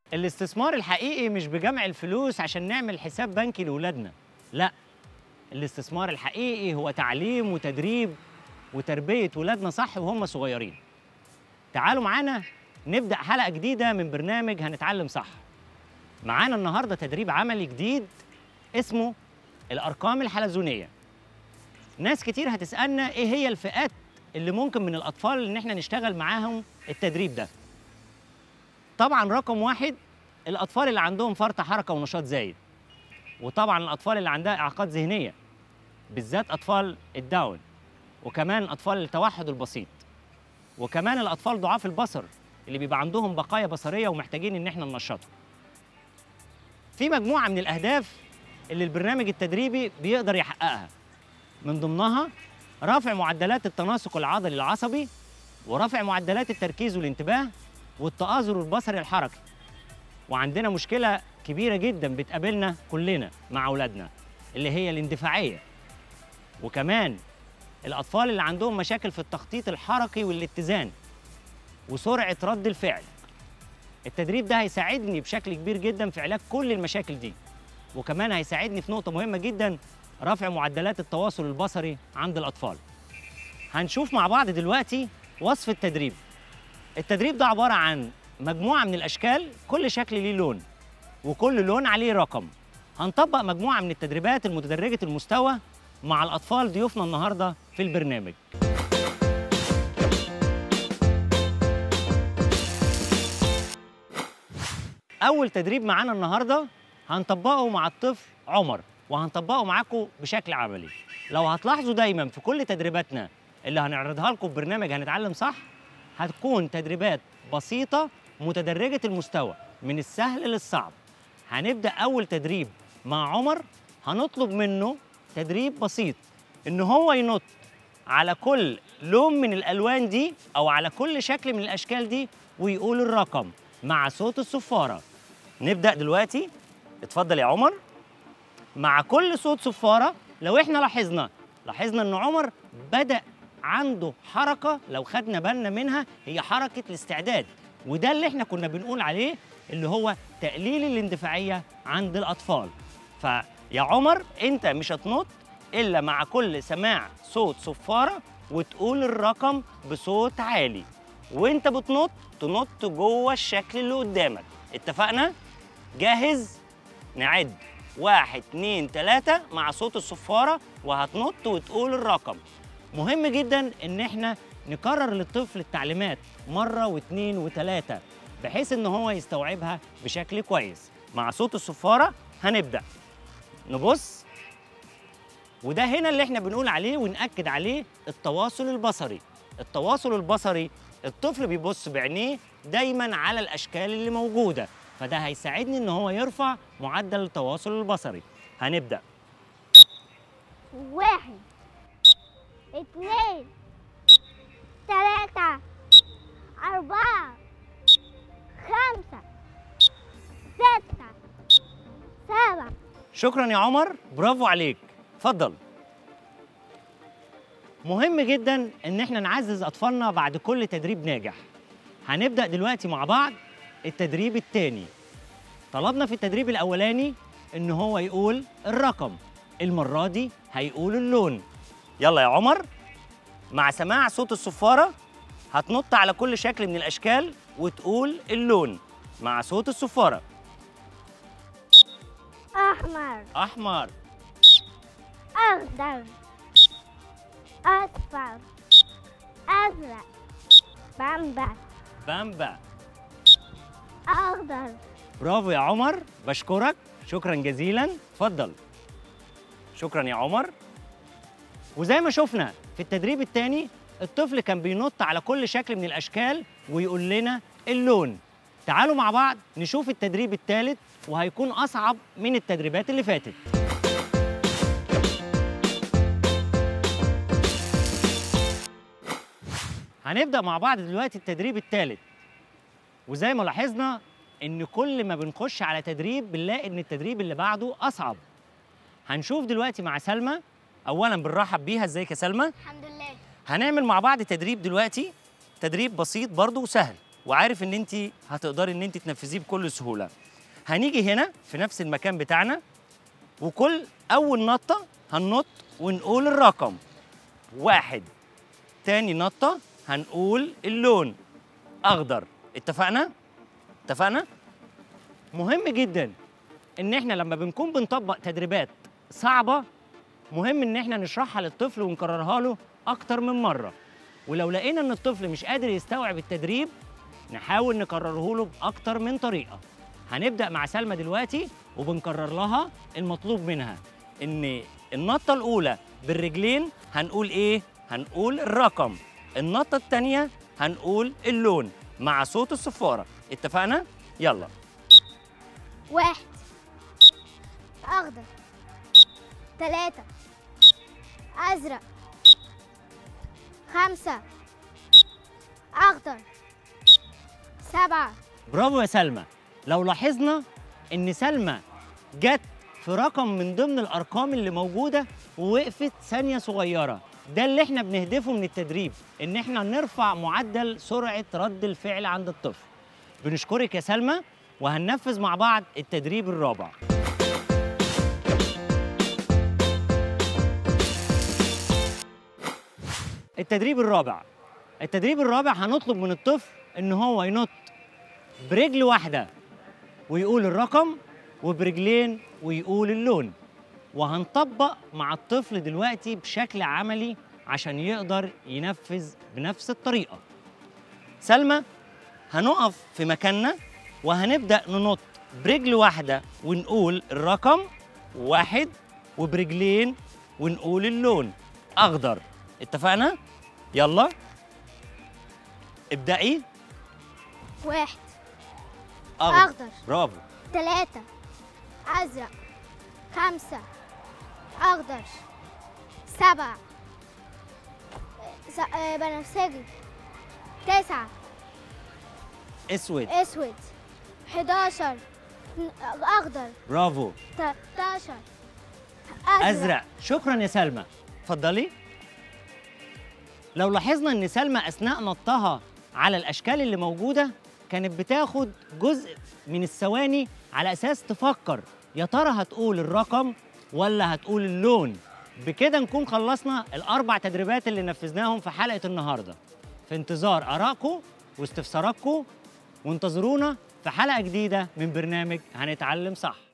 الاستثمار الحقيقي مش بجمع الفلوس عشان نعمل حساب بنكي لأولادنا لا الاستثمار الحقيقي هو تعليم وتدريب وتربية ولادنا صح وهم صغيرين تعالوا معانا نبدأ حلقة جديدة من برنامج هنتعلم صح معانا النهاردة تدريب عملي جديد اسمه الأرقام الحلزونية ناس كتير هتسألنا إيه هي الفئات اللي ممكن من الأطفال إن إحنا نشتغل معاهم التدريب ده طبعا رقم واحد الأطفال اللي عندهم فرط حركة ونشاط زايد وطبعا الأطفال اللي عندها إعاقات ذهنية بالذات أطفال الداون وكمان أطفال التوحد البسيط وكمان الأطفال ضعاف البصر اللي بيبقى عندهم بقايا بصرية ومحتاجين إن إحنا ننشطهم في مجموعة من الأهداف اللي البرنامج التدريبي بيقدر يحققها من ضمنها رفع معدلات التناسق العضلي العصبي ورفع معدلات التركيز والانتباه والتآزر البصري الحركي وعندنا مشكلة كبيرة جدا بتقابلنا كلنا مع أولادنا اللي هي الاندفاعية وكمان الأطفال اللي عندهم مشاكل في التخطيط الحركي والاتزان وسرعة رد الفعل التدريب ده هيساعدني بشكل كبير جدا في علاج كل المشاكل دي وكمان هيساعدني في نقطة مهمة جدا رفع معدلات التواصل البصري عند الأطفال هنشوف مع بعض دلوقتي وصف التدريب التدريب ده عبارة عن مجموعة من الأشكال كل شكل ليه لون وكل لون عليه رقم هنطبق مجموعة من التدريبات المتدرجة المستوى مع الأطفال ضيوفنا النهاردة في البرنامج أول تدريب معانا النهاردة هنطبقه مع الطفل عمر وهنطبقه معاكم بشكل عملي لو هتلاحظوا دايما في كل تدريباتنا اللي هنعرضها لكم في برنامج هنتعلم صح هتكون تدريبات بسيطة متدرجة المستوى من السهل للصعب هنبدأ أول تدريب مع عمر هنطلب منه تدريب بسيط إن هو ينط على كل لون من الألوان دي أو على كل شكل من الأشكال دي ويقول الرقم مع صوت الصفارة نبدأ دلوقتي اتفضل يا عمر مع كل صوت صفارة لو احنا لاحظنا لاحظنا ان عمر بدأ عنده حركة لو خدنا بالنا منها هي حركة الاستعداد وده اللي احنا كنا بنقول عليه اللي هو تقليل الاندفاعية عند الأطفال فيا عمر انت مش هتنط إلا مع كل سماع صوت صفارة وتقول الرقم بصوت عالي وانت بتنط تنط جوه الشكل اللي قدامك اتفقنا؟ جاهز؟ نعد واحد اتنين تلاتة مع صوت الصفارة وهتنط وتقول الرقم مهم جدا ان احنا نكرر للطفل التعليمات مرة واتنين وتلاتة بحيث ان هو يستوعبها بشكل كويس مع صوت الصفارة هنبدأ نبص وده هنا اللي احنا بنقول عليه ونأكد عليه التواصل البصري التواصل البصري الطفل بيبص بعينيه دايما على الاشكال اللي موجوده فده هيساعدني ان هو يرفع معدل التواصل البصري هنبدا واحد اتنين تلاتة أربعة خمسة ستة سبعة شكرا يا عمر برافو عليك اتفضل مهم جدا ان احنا نعزز اطفالنا بعد كل تدريب ناجح هنبدا دلوقتي مع بعض التدريب الثاني طلبنا في التدريب الاولاني ان هو يقول الرقم المره دي هيقول اللون يلا يا عمر مع سماع صوت الصفاره هتنط على كل شكل من الاشكال وتقول اللون مع صوت الصفاره أحمر احمر أخضر أصفر أزرق بامبا بامبا أخضر برافو يا عمر بشكرك شكرا جزيلا اتفضل شكرا يا عمر وزي ما شفنا في التدريب الثاني الطفل كان بينط على كل شكل من الاشكال ويقول لنا اللون تعالوا مع بعض نشوف التدريب الثالث وهيكون اصعب من التدريبات اللي فاتت هنبدا مع بعض دلوقتي التدريب الثالث وزي ما لاحظنا ان كل ما بنخش على تدريب بنلاقي ان التدريب اللي بعده اصعب هنشوف دلوقتي مع سلمى اولا بنرحب بيها ازيك يا سلمى الحمد لله هنعمل مع بعض تدريب دلوقتي تدريب بسيط برضه وسهل وعارف ان انت هتقدري ان انت تنفذيه بكل سهوله هنيجي هنا في نفس المكان بتاعنا وكل اول نطه هننط ونقول الرقم واحد تاني نطه هنقول اللون اخضر اتفقنا اتفقنا مهم جدا ان احنا لما بنكون بنطبق تدريبات صعبه مهم ان احنا نشرحها للطفل ونكررها له اكتر من مره ولو لقينا ان الطفل مش قادر يستوعب التدريب نحاول نكرره له باكتر من طريقه هنبدا مع سلمى دلوقتي وبنكرر لها المطلوب منها ان النطه الاولى بالرجلين هنقول ايه هنقول الرقم النطه الثانيه هنقول اللون مع صوت الصفاره اتفقنا يلا واحد أخضر تلاتة أزرق خمسة أخضر سبعة برافو يا سلمى لو لاحظنا ان سلمى جت في رقم من ضمن الارقام اللي موجوده ووقفت ثانيه صغيره ده اللي احنا بنهدفه من التدريب ان احنا نرفع معدل سرعه رد الفعل عند الطفل بنشكرك يا سلمى وهننفذ مع بعض التدريب الرابع التدريب الرابع التدريب الرابع هنطلب من الطفل ان هو ينط برجل واحده ويقول الرقم وبرجلين ويقول اللون وهنطبق مع الطفل دلوقتي بشكل عملي عشان يقدر ينفذ بنفس الطريقه سلمى هنقف في مكاننا وهنبدا ننط برجل واحده ونقول الرقم واحد وبرجلين ونقول اللون اخضر اتفقنا يلا ابدأي واحد أخضر أخضر برافو تلاتة أزرق خمسة أخضر سبعة س... آه، بنفسجي تسعة اسود أسود حداشر ن- أخضر برافو تلاتاشر ازرق شكرا يا سلمى اتفضلي لو لاحظنا ان سلمى اثناء نطها على الاشكال اللي موجوده كانت بتاخد جزء من الثواني على اساس تفكر يا ترى هتقول الرقم ولا هتقول اللون بكده نكون خلصنا الاربع تدريبات اللي نفذناهم في حلقه النهارده في انتظار ارائكم واستفساراتكم وانتظرونا في حلقه جديده من برنامج هنتعلم صح